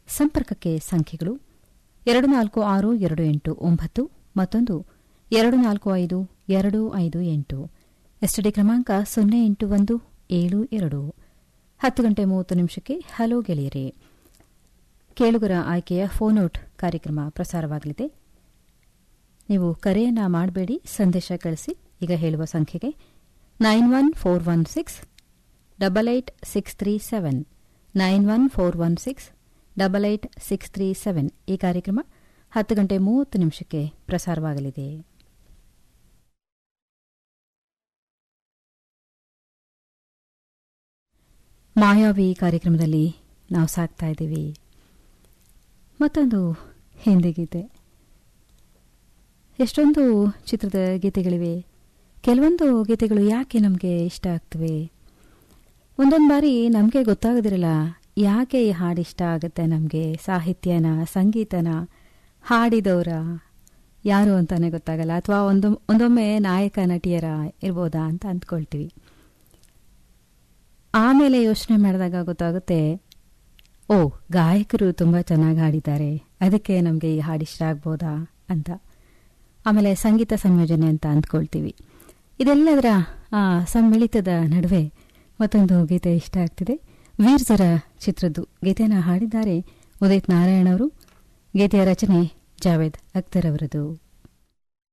ಸಂಪರ್ಕಕ್ಕೆ ಸಂಖ್ಯೆಗಳು ಎರಡು ನಾಲ್ಕು ಆರು ಎರಡು ಎಂಟು ಒಂಬತ್ತು ಮತ್ತೊಂದು ಎರಡು ನಾಲ್ಕು ಐದು ಎರಡು ಐದು ಎಂಟು ಎಸ್ಟಿಡಿ ಕ್ರಮಾಂಕ ಸೊನ್ನೆ ಎಂಟು ಒಂದು ಏಳು ಎರಡು ಹತ್ತು ಗಂಟೆ ಮೂವತ್ತು ನಿಮಿಷಕ್ಕೆ ಹಲೋ ಗೆಳೆಯರೇ ಕೇಳುಗರ ಆಯ್ಕೆಯ ಫೋನ್ ಔಟ್ ಕಾರ್ಯಕ್ರಮ ಪ್ರಸಾರವಾಗಲಿದೆ ನೀವು ಕರೆಯನ್ನ ಮಾಡಬೇಡಿ ಸಂದೇಶ ಕಳಿಸಿ ಈಗ ಹೇಳುವ ಸಂಖ್ಯೆಗೆ nine one four one six double eight six three seven nine one four one six double eight six three seven ಈ ಕಾರ್ಯಕ್ರಮ ಹತ್ತು ಗಂಟೆ ಮೂವತ್ತು ನಿಮಿಷಕ್ಕೆ ಪ್ರಸಾರವಾಗಲಿದೆ ಮಾಯಾವಿ ಕಾರ್ಯಕ್ರಮದಲ್ಲಿ ನಾವು ಸಾಕ್ತಾ ಇದ್ದೀವಿ ಮತ್ತೊಂದು ಹಿಂದಿ ಗೀತೆ ಎಷ್ಟೊಂದು ಚಿತ್ರದ ಗೀತೆಗಳಿವೆ ಕೆಲವೊಂದು ಗೀತೆಗಳು ಯಾಕೆ ನಮಗೆ ಇಷ್ಟ ಆಗ್ತವೆ ಒಂದೊಂದು ಬಾರಿ ನಮಗೆ ಗೊತ್ತಾಗೋದಿರಲ್ಲ ಯಾಕೆ ಈ ಹಾಡು ಇಷ್ಟ ಆಗುತ್ತೆ ನಮಗೆ ಸಾಹಿತ್ಯನ ಸಂಗೀತನ ಹಾಡಿದವರ ಯಾರು ಅಂತಾನೆ ಗೊತ್ತಾಗಲ್ಲ ಅಥವಾ ಒಂದು ಒಂದೊಮ್ಮೆ ನಾಯಕ ನಟಿಯರ ಇರ್ಬೋದಾ ಅಂತ ಅಂದ್ಕೊಳ್ತೀವಿ ಆಮೇಲೆ ಯೋಚನೆ ಮಾಡಿದಾಗ ಗೊತ್ತಾಗುತ್ತೆ ಓ ಗಾಯಕರು ತುಂಬ ಚೆನ್ನಾಗಿ ಹಾಡಿದ್ದಾರೆ ಅದಕ್ಕೆ ನಮಗೆ ಈ ಹಾಡು ಇಷ್ಟ ಆಗ್ಬೋದಾ ಅಂತ ಆಮೇಲೆ ಸಂಗೀತ ಸಂಯೋಜನೆ ಅಂತ ಅಂದ್ಕೊಳ್ತೀವಿ ಇದೆಲ್ಲದರ ಆ ಸಮ್ಮಿಳಿತದ ನಡುವೆ ಮತ್ತೊಂದು ಗೀತೆ ಇಷ್ಟ ಆಗ್ತಿದೆ ವೀರ್ಸರ ಚಿತ್ರದ್ದು ಗೀತೆನ ಹಾಡಿದ್ದಾರೆ ಉದಿತ್ ನಾರಾಯಣ್ ಅವರು ಗೀತೆಯ ರಚನೆ ಜಾವೇದ್ ಅಖ್ತರ್ ಅವರದು